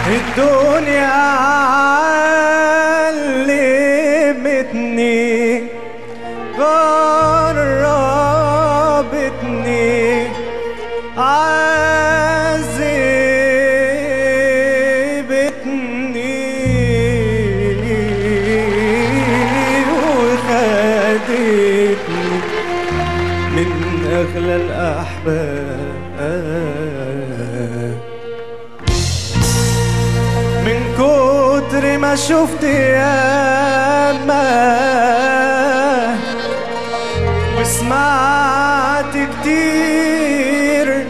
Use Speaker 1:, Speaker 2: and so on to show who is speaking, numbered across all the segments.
Speaker 1: الدنيا علمتني غربتني عذبتني وخدتني من أغلى الأحباب من كتر ما شفت ياما وسمعت كتير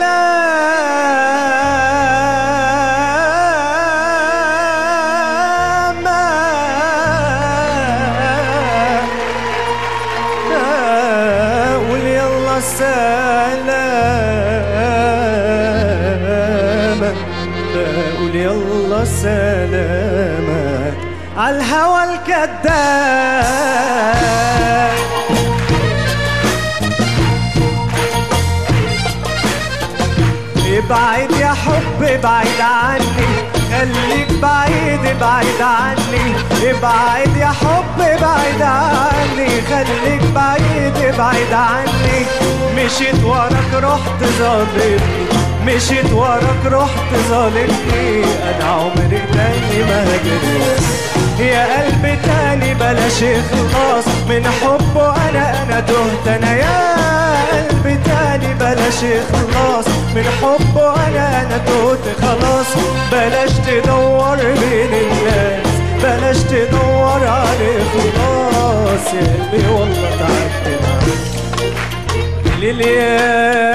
Speaker 1: ملاما قول يلا سلامة قول يلا سلامة عالهوى الكذاب ابعد يا حب ابعد عني خليك بعيد ابعد عني ابعد يا حب ابعد عني خليك بعيد ابعد عني مشيت وراك رحت ظالمني مشيت وراك رحت ظالمني انا عمري تاني ما هجرت يا قلبي تاني بلاش اخلاص من حبه انا انا تهت انا يا قلبي تاني بلاش اخلاص من حبه انا انا تهت خلاص بلاش تدور بين الناس بلاش تدور على خلاص يا قلبي والله تعبت معاك ليل يا